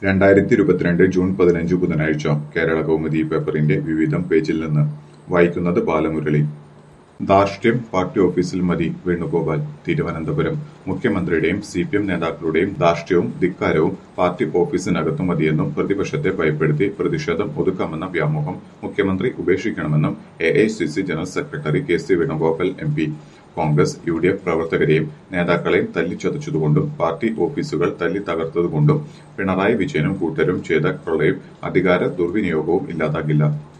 രണ്ടായിരത്തി ഇരുപത്തിരണ്ട് ജൂൺ പതിനഞ്ച് ബുധനാഴ്ച കേരള കൗമുദി പേപ്പറിന്റെ വിവിധം പേജിൽ നിന്ന് വായിക്കുന്നത് ബാലമുരളി ധാർഷ്ട്യം പാർട്ടി ഓഫീസിൽ മതി വേണുഗോപാൽ തിരുവനന്തപുരം മുഖ്യമന്ത്രിയുടെയും സി പി എം നേതാക്കളുടെയും ധാർഷ്ട്യവും ധിക്കാരവും പാർട്ടി ഓഫീസിനകത്തു മതിയെന്നും പ്രതിപക്ഷത്തെ ഭയപ്പെടുത്തി പ്രതിഷേധം ഒതുക്കാമെന്ന വ്യാമോഹം മുഖ്യമന്ത്രി ഉപേക്ഷിക്കണമെന്നും A I C C general secretary K C Venugopal M P Congress U D F പ്രവർത്തകരെയും നേതാക്കളെയും തല്ലിച്ചതച്ചതുകൊണ്ടും പാർട്ടി ഓഫീസുകൾ തല്ലി തകർത്തതുകൊണ്ടും പിണറായി വിജയനും കൂട്ടരും ചെയ്ത കൊള്ളയും അധികാര ദുർവിനിയോഗവും ഇല്ലാതാകില്ല